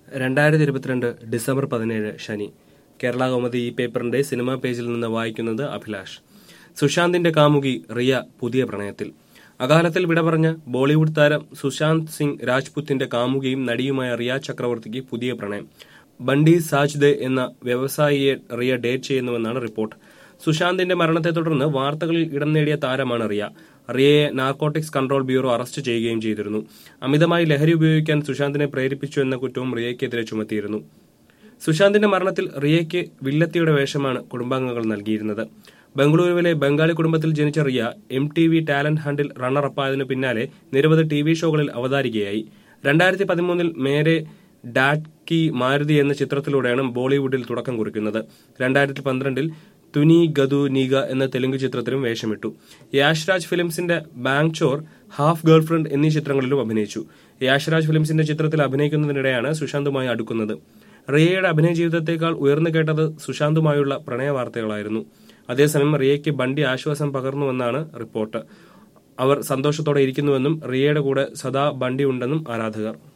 രണ്ടായിരത്തി ഇരുപത്തിരണ്ട് ഡിസംബർ പതിനേഴ് ശനി കേരള കൗമുദി ഈ പേപ്പറിന്റെ സിനിമാ പേജിൽ നിന്ന് വായിക്കുന്നത് അഭിലാഷ് സുശാന്തിന്റെ കാമുകി റിയ പുതിയ പ്രണയത്തിൽ അകാലത്തിൽ വിട പറഞ്ഞ ബോളിവുഡ് താരം സുശാന്ത് സിംഗ് രാജ്പുത്തിന്റെ കാമുകിയും നടിയുമായ റിയ ചക്രവർത്തിക്ക് പുതിയ പ്രണയം ബണ്ടി സാജ്ദെ എന്ന വ്യവസായിയെ റിയ ഡേറ്റ് ചെയ്യുന്നുവെന്നാണ് റിപ്പോർട്ട് സുശാന്തിന്റെ മരണത്തെ തുടർന്ന് വാർത്തകളിൽ ഇടം നേടിയ താരമാണ് റിയ റിയയെ നാർക്കോട്ടിക്സ് കൺട്രോൾ ബ്യൂറോ അറസ്റ്റ് ചെയ്യുകയും ചെയ്തിരുന്നു അമിതമായി ലഹരി ഉപയോഗിക്കാൻ സുശാന്തിനെ പ്രേരിപ്പിച്ചു എന്ന കുറ്റവും റിയയ്ക്കെതിരെ ചുമത്തിയിരുന്നു സുശാന്തിന്റെ മരണത്തിൽ റിയയ്ക്ക് വില്ലത്തിയുടെ വേഷമാണ് കുടുംബാംഗങ്ങൾ നൽകിയിരുന്നത് ബംഗളൂരുവിലെ ബംഗാളി കുടുംബത്തിൽ ജനിച്ച Rhea M T V talent ഹണ്ടിൽ റണ്ണറപ്പായതിനു പിന്നാലെ നിരവധി ടി വി ഷോകളിൽ അവതാരികയായി രണ്ടായിരത്തി പതിമൂന്നിൽ മേരെ ഡാഡ് കി മാരുതി എന്ന ചിത്രത്തിലൂടെയാണ് ബോളിവുഡിൽ തുടക്കം കുറിക്കുന്നത് രണ്ടായിരത്തി പന്ത്രണ്ടിൽ തുനി ഗതു നീഗ എന്ന തെലുങ്ക് ചിത്രത്തിലും വേഷമിട്ടു യാഷ് രാജ് ഫിലിംസിന്റെ ബാങ്ക് ചോർ ഹാഫ് ഗേൾഫ്രണ്ട് എന്നീ ചിത്രങ്ങളിലും അഭിനയിച്ചു യാഷ് രാജ് ഫിലിംസിന്റെ ചിത്രത്തിൽ അഭിനയിക്കുന്നതിനിടെയാണ് സുശാന്തുമായി അടുക്കുന്നത് റിയയുടെ അഭിനയ ജീവിതത്തെക്കാൾ ഉയർന്നു കേട്ടത് സുശാന്തുമായുള്ള പ്രണയ വാർത്തകളായിരുന്നു അതേസമയം റിയയ്ക്ക് ബണ്ടി ആശ്വാസം പകർന്നുവെന്നാണ് റിപ്പോർട്ട് അവർ സന്തോഷത്തോടെ ഇരിക്കുന്നുവെന്നും റിയയുടെ കൂടെ സദാ ബണ്ടി ഉണ്ടെന്നും ആരാധകർ